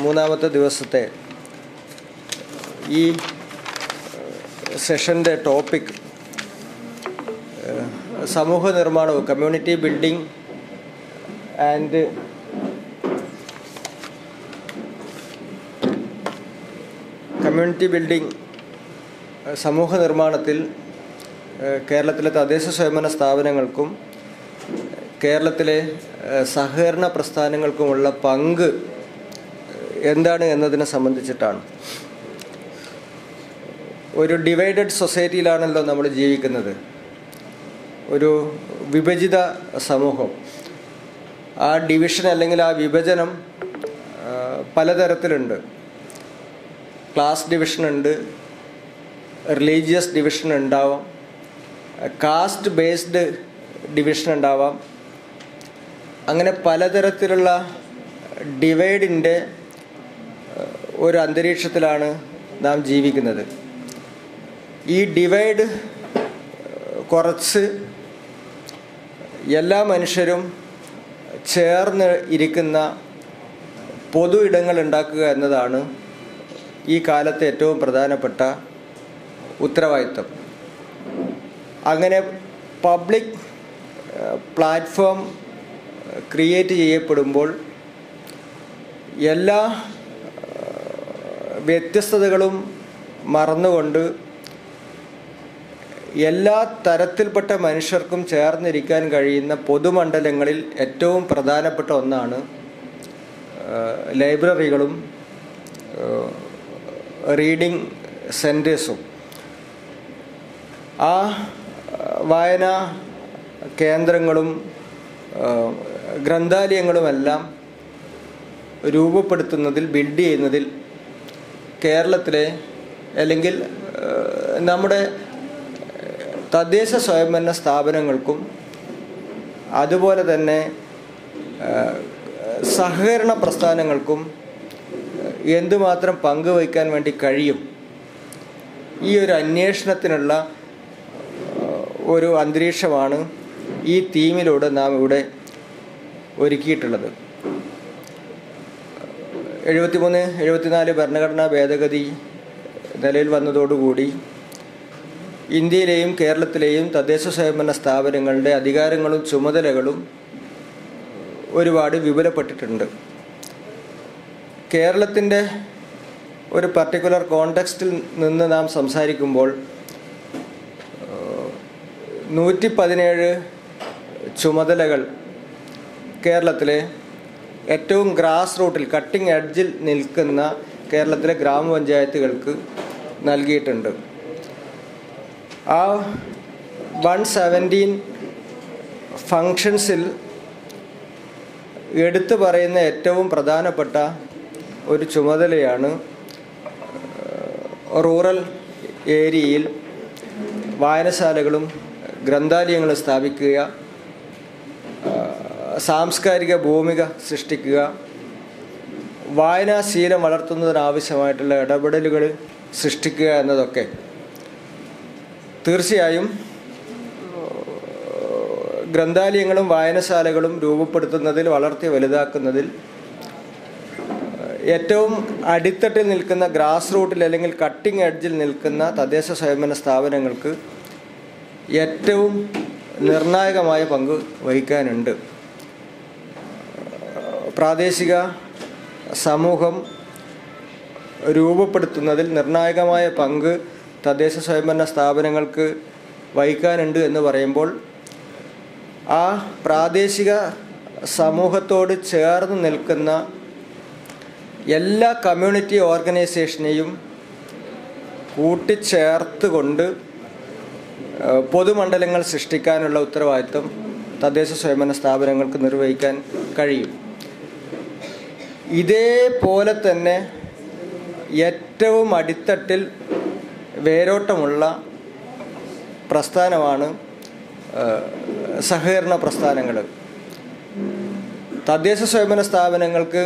മൂന്നാമത്തെ ദിവസത്തെ ഈ സെഷൻ്റെ ടോപ്പിക് സമൂഹ നിർമ്മാണവും community building and community building സമൂഹ നിർമ്മാണത്തിൽ ഏഹ്, കേരളത്തിലെ തദ്ദേശ സ്വയംഭരണ സ്ഥാപനങ്ങൾക്കും കേരളത്തിലെ ഏഹ്, സഹകരണ പ്രസ്ഥാനങ്ങൾക്കുമുള്ള പങ്ക് എന്താണ് എന്നതിനെ സംബന്ധിച്ചിട്ടാണ് ഒരു ഡിവൈഡഡ് സൊസൈറ്റിയിലാണല്ലോ നമ്മൾ ജീവിക്കുന്നത് ഒരു വിഭജിത സമൂഹം ആ ഡിവിഷൻ അല്ലെങ്കിൽ ആ വിഭജനം ആ, പലതരത്തിലുണ്ട് ക്ലാസ് ഡിവിഷൻ ഉണ്ട് റിലീജിയസ് ഡിവിഷൻ ഉണ്ടാവാം കാസ്റ്റ് ബേസ്ഡ് ഡിവിഷൻ ഉണ്ടാവാം അങ്ങനെ പലതരത്തിലുള്ള ഡിവൈഡിൻ്റെ ഒരു അന്തരീക്ഷത്തിലാണ് നാം ജീവിക്കുന്നത് ഈ ഡിവൈഡ് കുറച്ച് എല്ലാ മനുഷ്യരും ചേർന്ന് ഇരിക്കുന്ന പൊതു ഇടങ്ങൾ ഉണ്ടാക്കുക എന്നതാണ് ഈ കാലത്തെ ഏറ്റവും പ്രധാനപ്പെട്ട ഉത്തരവാദിത്വം അങ്ങനെ പബ്ലിക് പ്ലാറ്റ്ഫോം ക്രിയേറ്റ് ചെയ്യപ്പെടുമ്പോൾ എല്ലാ ഏഹ്, വ്യത്യസ്തതകളും മറന്നുകൊണ്ട് എല്ലാ തരത്തിൽപ്പെട്ട മനുഷ്യർക്കും ചേർന്നിരിക്കാൻ കഴിയുന്ന പൊതുമണ്ഡലങ്ങളിൽ ഏറ്റവും പ്രധാനപ്പെട്ട ഒന്നാണ് ഏഹ്, ലൈബ്രറികളും ഏഹ്, റീഡിംഗ് സെൻറ്റേഴ്സും ആ ഏഹ്, വായനാ കേന്ദ്രങ്ങളും ഏഹ്, ഗ്രന്ഥാലയങ്ങളുമെല്ലാം രൂപപ്പെടുത്തുന്നതിൽ ബിൽഡ് ചെയ്യുന്നതിൽ കേരളത്തിലെ അല്ലെങ്കിൽ ഏഹ്, നമ്മുടെ തദ്ദേശ സ്വയംഭരണ സ്ഥാപനങ്ങൾക്കും അതുപോലെ തന്നെ ഏഹ്, സഹകരണ പ്രസ്ഥാനങ്ങൾക്കും എന്തുമാത്രം പങ്കുവയ്ക്കാൻ വേണ്ടി കഴിയും ഈ ഒരു അന്വേഷണത്തിനുള്ള ഏഹ്, ഒരു അന്തരീക്ഷമാണ് ഈ തീമിലൂടെ നാം ഇവിടെ ഒരുക്കിയിട്ടുള്ളത് എഴുപത്തിമൂന്ന് എഴുപത്തിനാല് ഭരണഘടനാ ഭേദഗതി നിലയിൽ വന്നതോടുകൂടി ഇന്ത്യയിലെയും കേരളത്തിലെയും തദ്ദേശ സ്വയംഭരണ സ്ഥാപനങ്ങളുടെ അധികാരങ്ങളും ചുമതലകളും ഒരുപാട് വിപുലപ്പെട്ടിട്ടുണ്ട് കേരളത്തിൻ്റെ ഒരു പർട്ടിക്കുലർ കോണ്ടെക്സ്റ്റിൽ നിന്ന് നാം സംസാരിക്കുമ്പോൾ നൂറ്റി പതിനേഴ് ചുമതലകൾ കേരളത്തിലെ ഏറ്റവും ഗ്രാസ് റൂട്ടിൽ കട്ടിംഗ് എഡ്ജിൽ നിൽക്കുന്ന കേരളത്തിലെ ഗ്രാമപഞ്ചായത്തുകൾക്ക് നൽകിയിട്ടുണ്ട് ആ വൺ സെവൻറ്റീൻ ഫങ്ഷൻസിൽ എടുത്തു പറയുന്ന ഏറ്റവും പ്രധാനപ്പെട്ട ഒരു ചുമതലയാണ് റൂറൽ ഏരിയയിൽ വായനശാലകളും ഗ്രന്ഥാലയങ്ങളും സ്ഥാപിക്കുക ആ, സാംസ്കാരിക ഭൂമിക സൃഷ്ടിക്കുക വായനാശീലം വളർത്തുന്നതിനാവശ്യമായിട്ടുള്ള ഇടപെടലുകൾ സൃഷ്ടിക്കുക എന്നതൊക്കെ തീർച്ചയായും ഗ്രന്ഥാലയങ്ങളും വായനശാലകളും രൂപപ്പെടുത്തുന്നതിൽ വളർത്തി വലുതാക്കുന്നതിൽ ഏറ്റവും അടിത്തട്ടിൽ നിൽക്കുന്ന ഗ്രാസ് റൂട്ടിൽ അല്ലെങ്കിൽ കട്ടിംഗ് എഡ്ജിൽ നിൽക്കുന്ന തദ്ദേശ സ്വയംഭരണ സ്ഥാപനങ്ങൾക്ക് ഏറ്റവും നിർണായകമായ പങ്ക് വഹിക്കാനുണ്ട് പ്രാദേശിക സമൂഹം രൂപപ്പെടുത്തുന്നതിൽ നിർണായകമായ പങ്ക് തദ്ദേശ സ്വയംഭരണ സ്ഥാപനങ്ങൾക്ക് വഹിക്കാനുണ്ട് എന്ന് പറയുമ്പോൾ ആ പ്രാദേശിക സമൂഹത്തോട് ചേർന്ന് നിൽക്കുന്ന എല്ലാ കമ്മ്യൂണിറ്റി ഓർഗനൈസേഷനെയും കൂട്ടിച്ചേർത്ത് കൊണ്ട് ഏഹ്, പൊതുമണ്ഡലങ്ങൾ സൃഷ്ടിക്കാനുള്ള ഉത്തരവാദിത്വം തദ്ദേശ സ്വയംഭരണ സ്ഥാപനങ്ങൾക്ക് നിർവഹിക്കാൻ കഴിയും ഇതേപോലെ തന്നെ ഏറ്റവും അടിത്തട്ടിൽ വേരോട്ടമുള്ള പ്രസ്ഥാനമാണ് ഏഹ്, സഹകരണ പ്രസ്ഥാനങ്ങൾ തദ്ദേശ സ്വയംഭരണ സ്ഥാപനങ്ങൾക്ക്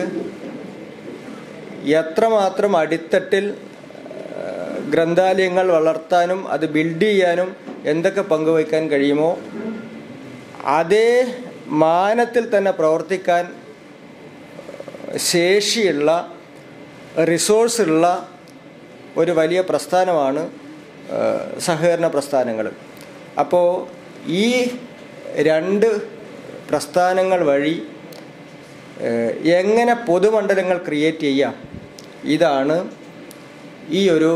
എത്രമാത്രം അടിത്തട്ടിൽ ഏഹ്, ഗ്രന്ഥാലയങ്ങൾ വളർത്താനും അത് ബിൽഡ് ചെയ്യാനും എന്തൊക്കെ പങ്കുവയ്ക്കാൻ കഴിയുമോ അതേ മാനത്തിൽ തന്നെ പ്രവർത്തിക്കാൻ ശേഷിയുള്ള റിസോഴ്സ് ഉള്ള ഒരു വലിയ പ്രസ്ഥാനമാണ് ഏഹ്, സഹകരണ പ്രസ്ഥാനങ്ങൾ അപ്പോൾ ഈ രണ്ട് പ്രസ്ഥാനങ്ങൾ വഴി ഏഹ്, എങ്ങനെ പൊതുമണ്ഡലങ്ങൾ ക്രിയേറ്റ് ചെയ്യാം ഇതാണ് ഈ ഒരു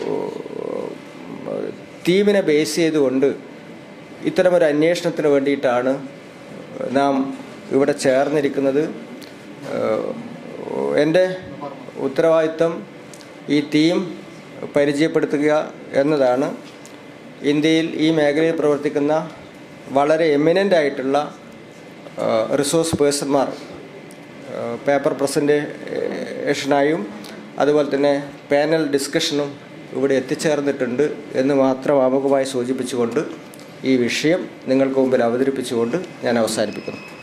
ഏഹ്, തീമിനെ ബേസ് ചെയ്തുകൊണ്ട് ഇത്തരമൊരു അന്വേഷണത്തിന് വേണ്ടിയിട്ടാണ് നാം ഇവിടെ ചേർന്നിരിക്കുന്നത് ഏഹ്, എൻ്റെ ഉത്തരവാദിത്തം ഈ തീം പരിചയപ്പെടുത്തുക എന്നതാണ് ഇന്ത്യയിൽ ഈ മേഖലയിൽ പ്രവർത്തിക്കുന്ന വളരെ എമിനൻ്റ് ആയിട്ടുള്ള റിസോഴ്സ് പേഴ്സൺമാർ പേപ്പർ പ്രസൻറ്റേഷനായും അതുപോലെ തന്നെ പാനൽ ഡിസ്കഷനും ഇവിടെ എത്തിച്ചേർന്നിട്ടുണ്ട് എന്ന് മാത്രം ആമുഖമായി സൂചിപ്പിച്ചുകൊണ്ട് ഈ വിഷയം നിങ്ങൾക്ക് മുമ്പിൽ അവതരിപ്പിച്ചുകൊണ്ട് ഞാൻ അവസാനിപ്പിക്കുന്നു